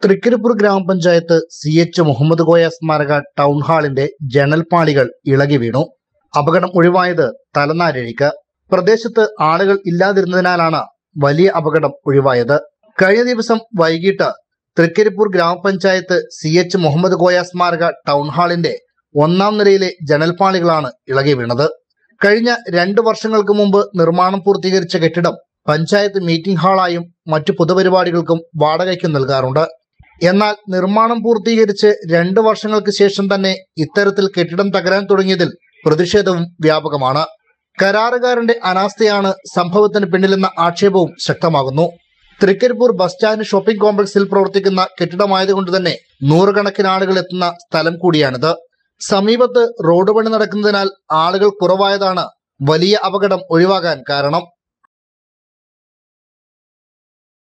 തൃക്കരിപ്പൂർ ഗ്രാമപഞ്ചായത്ത് C H Muhammad Koya സ്മാരക town ഹാളിന്റെ ജനൽപാളികൾ ഇളകി വീണു അപകടം ഒഴിവായത് തലനാരിഴിക്ക് പ്രദേശത്ത് ആളുകൾ ഇല്ലാതിരുന്നതിനാലാണ് വലിയ അപകടം ഒഴിവായത് കഴിഞ്ഞ ദിവസം വൈകിട്ട് തൃക്കരിപ്പൂർ ഗ്രാമപഞ്ചായത്ത് സി എച്ച് മുഹമ്മദ് കോയ സ്മാരക ടൗൺ ഹാളിന്റെ ഒന്നാം നിലയിലെ ജനൽപാളികളാണ് ഇളകി വീണത് കഴിഞ്ഞ രണ്ടു വർഷങ്ങൾക്ക് മുമ്പ് നിർമ്മാണം പൂർത്തീകരിച്ച കെട്ടിടം പഞ്ചായത്ത് മീറ്റിംഗ് ഹാളായും മറ്റു പൊതുപരിപാടികൾക്കും വാടകയ്ക്കും നൽകാറുണ്ട് എന്നാൽ നിർമ്മാണം പൂർത്തീകരിച്ച് രണ്ട് വർഷങ്ങൾക്ക് ശേഷം തന്നെ ഇത്തരത്തിൽ കെട്ടിടം തകരാൻ തുടങ്ങിയതിൽ പ്രതിഷേധവും വ്യാപകമാണ് കരാറുകാരന്റെ അനാസ്ഥയാണ് സംഭവത്തിന് പിന്നിലെന്ന ആക്ഷേപവും ശക്തമാകുന്നു തൃക്കരിപ്പൂർ ബസ് സ്റ്റാൻഡ് ഷോപ്പിംഗ് കോംപ്ലക്സിൽ പ്രവർത്തിക്കുന്ന കെട്ടിടമായതുകൊണ്ട് തന്നെ നൂറുകണക്കിന് ആളുകൾ എത്തുന്ന സ്ഥലം കൂടിയാണിത് സമീപത്ത് റോഡ് പണി നടക്കുന്നതിനാൽ ആളുകൾ കുറവായതാണ് വലിയ അപകടം ഒഴിവാകാൻ കാരണം